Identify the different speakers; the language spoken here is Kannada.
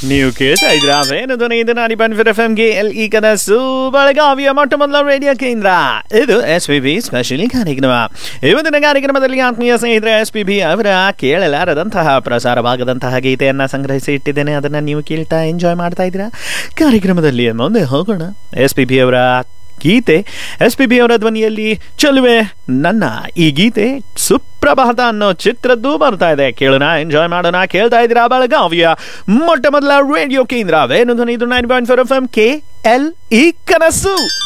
Speaker 1: ನೀವು ಕೇಳ್ತಾ ಇದ್ರ ವೇನು ಧ್ವನಿ ಇದು ನಾಡಿ ಬನ್ಫಿರ್ ಎಫ್ ಎಂಗೆ ಎಲ್ ಈ ಕನಸು ಬೆಳಗಾವಿಯ ಮೊಟ್ಟ ಮೊದಲ ರೇಡಿಯೋ ಕೇಂದ್ರ ಇದು ಎಸ್ ಪಿ ಬಿ ಸ್ಪೆಷಲಿ ಕಾರ್ಯಕ್ರಮ ಇವತ್ತಿನ ಕಾರ್ಯಕ್ರಮದಲ್ಲಿ ಆತ್ಮೀಯ ಸ್ನೇಹಿತರೆ ಎಸ್ ಪಿ ಬಿ ಅವರ ಕೇಳಲಾರದಂತಹ ಪ್ರಸಾರವಾಗದಂತಹ ಗೀತೆಯನ್ನ ಸಂಗ್ರಹಿಸಿ ಇಟ್ಟಿದ್ದೇನೆ ಅದನ್ನ ನೀವು ಕೇಳ್ತಾ ಎಂಜಾಯ್ ಮಾಡ್ತಾ ಇದ್ದೀರಾ ಕಾರ್ಯಕ್ರಮದಲ್ಲಿ ಮುಂದೆ ಹೋಗೋಣ ಎಸ್ ಪಿ ಬಿ ಅವರ ಗೀತೆ ಎಸ್ ಪಿ ಬಿ ಅವರ ಧ್ವನಿಯಲ್ಲಿ ಚೆಲುವೆ ನನ್ನ ಈ ಗೀತೆ ಸುಪ್ರಭಾತ ಅನ್ನೋ ಚಿತ್ರದ್ದು ಬರ್ತಾ ಇದೆ ಕೇಳೋಣ ಎಂಜಾಯ್ ಮಾಡೋಣ ಕೇಳ್ತಾ ಇದ್ದೀರಾ ಬೆಳಗಾವಿಯ ಮೊಟ್ಟ ಮೊದಲ ರೇಡಿಯೋ ಕೇಂದ್ರ ವೇಣು ಧ್ವನಿ ಇದು nine point four F M K L E ಕನಸು